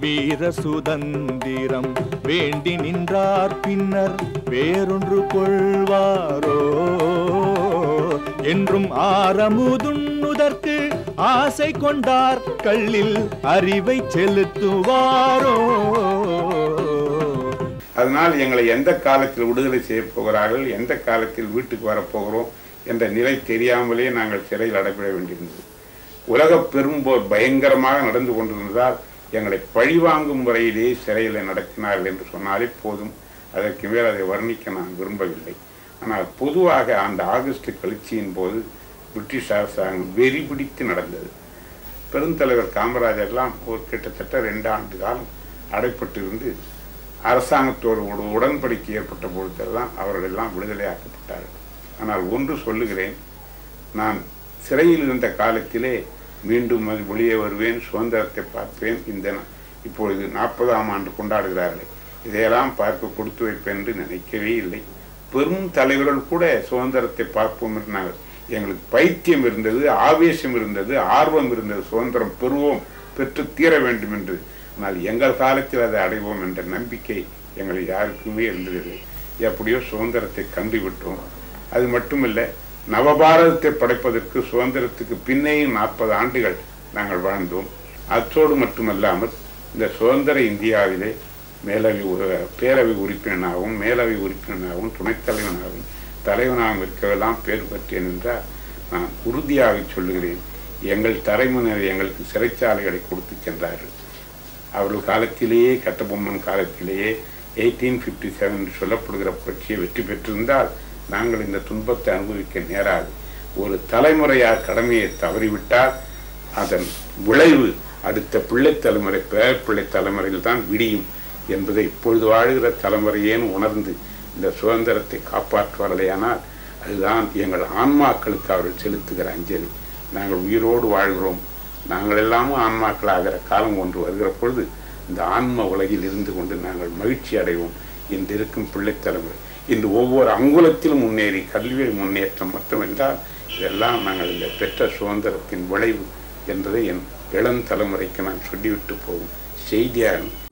வீர சுதந்திரம் வேண்டி நின்றார் பின்னர் வேறொன்று கொள்வாரோ என்றும் ஆரமுதுண்ணுதற்கு ஆசை கொண்டார் கள்ளில் அறிவை செலுத்துவாரோ அதனால் எங்களை எந்த காலத்தில் விடுதலை செய்ய போகிறார்கள் எந்த காலத்தில் வீட்டுக்கு வரப்போகிறோம் என்ற நிலை தெரியாமலே நாங்கள் சிறையில் அடைபட வேண்டியிருந்தது உலக பெரும்போர் பயங்கரமாக நடந்து கொண்டிருந்ததால் எங்களை பழிவாங்கும் முறையிலேயே சிறையில் நடத்தினார்கள் என்று சொன்னாலே போதும் அதற்கு மேல் அதை வர்ணிக்க நான் விரும்பவில்லை ஆனால் பொதுவாக அந்த ஆகஸ்ட் கிளர்ச்சியின் போது பிரிட்டிஷ் அரசாங்கம் வெறி பிடித்து நடந்தது பெருந்தலைவர் காமராஜர்லாம் ஒரு கிட்டத்தட்ட ரெண்டு ஆண்டு காலம் அடைப்பட்டிருந்து அரசாங்கத்தோடு ஒரு உடன்படிக்கை ஏற்பட்ட பொழுதெல்லாம் அவர்கள் எல்லாம் விடுதலையாக்கப்பட்டார்கள் ஆனால் ஒன்று சொல்லுகிறேன் நான் சிறையில் இருந்த காலத்திலே மீண்டும் அது வெளியே வருவேன் சுதந்திரத்தை பார்ப்பேன் இந்த நா- இப்பொழுது நாற்பதாம் ஆண்டு கொண்டாடுகிறார்களே இதையெல்லாம் பார்க்க கொடுத்து வைப்பேன் என்று நினைக்கவே இல்லை பெரும் தலைவர்கள் கூட சுதந்திரத்தை பார்ப்போம் என்று நாங்கள் எங்களுக்கு பைத்தியம் இருந்தது ஆவேசம் இருந்தது ஆர்வம் இருந்தது சுதந்திரம் பெறுவோம் பெற்று தீர வேண்டும் என்று ஆனால் எங்கள் காலத்தில் அதை அடைவோம் என்ற நம்பிக்கை எங்கள் யாருக்குமே இருந்ததில்லை எப்படியோ சுதந்திரத்தை கண்டுவிட்டோம் அது மட்டுமில்லை நவபாரதத்தை படைப்பதற்கு சுதந்திரத்துக்கு பின்னேயும் நாற்பது ஆண்டுகள் நாங்கள் வாழ்ந்தோம் அத்தோடு மட்டுமல்லாமல் இந்த சுதந்திர இந்தியாவிலே மேலவை உ- பேரவை உறுப்பினராகவும் மேலவை உறுப்பினராகவும் துணைத் தலைவனாகவும் தலைவனாகவும் இருக்கவெல்லாம் பேர் பெற்றேன் என்றால் நான் உறுதியாக சொல்லுகிறேன் எங்கள் தலைமுறையினர் எங்களுக்கு சிறைச்சாலைகளை கொடுத்து சென்றார்கள் அவர்கள் காலத்திலேயே கட்டபொம்மன் காலத்திலேயே எயிட்டீன் ஃபிஃப்டி செவன் சொல்லப்படுகிற புரட்சியை வெற்றி பெற்றிருந்தால் நாங்கள் இந்த துன்பத்தை அனுபவிக்க நேராது ஒரு தலைமுறையார் கடமையை தவறிவிட்டால் அதன் விளைவு அடுத்த பிள்ளை தலைமுறை பேரப்பிள்ளை தலைமுறையில் தான் விடியும் என்பதை இப்பொழுது வாழ்கிற தலைமுறையேன்னு உணர்ந்து இந்த சுதந்திரத்தை காப்பாற்றுவார்களேயானால் அதுதான் எங்கள் ஆன்மாக்களுக்கு அவர்கள் செலுத்துகிற அஞ்சலி நாங்கள் உயிரோடு வாழ்கிறோம் நாங்கள் எல்லாமும் ஆன்மாக்களாகிற காலம் ஒன்று வருகிற பொழுது இந்த ஆன்ம உலகில் இருந்து கொண்டு நாங்கள் மகிழ்ச்சி அடைவோம் இன்று இருக்கும் பிள்ளைத் தலைமுறை இன்று ஒவ்வொரு அங்குலத்திலும் முன்னேறி கல்வியில் முன்னேற்றம் மட்டும் என்றால் இதெல்லாம் நாங்கள் இந்த பெற்ற சுதந்திரத்தின் விளைவு என்பதை என் இளம் தலைமுறைக்கு நான் சொல்லிவிட்டு போகும் செய்தியாக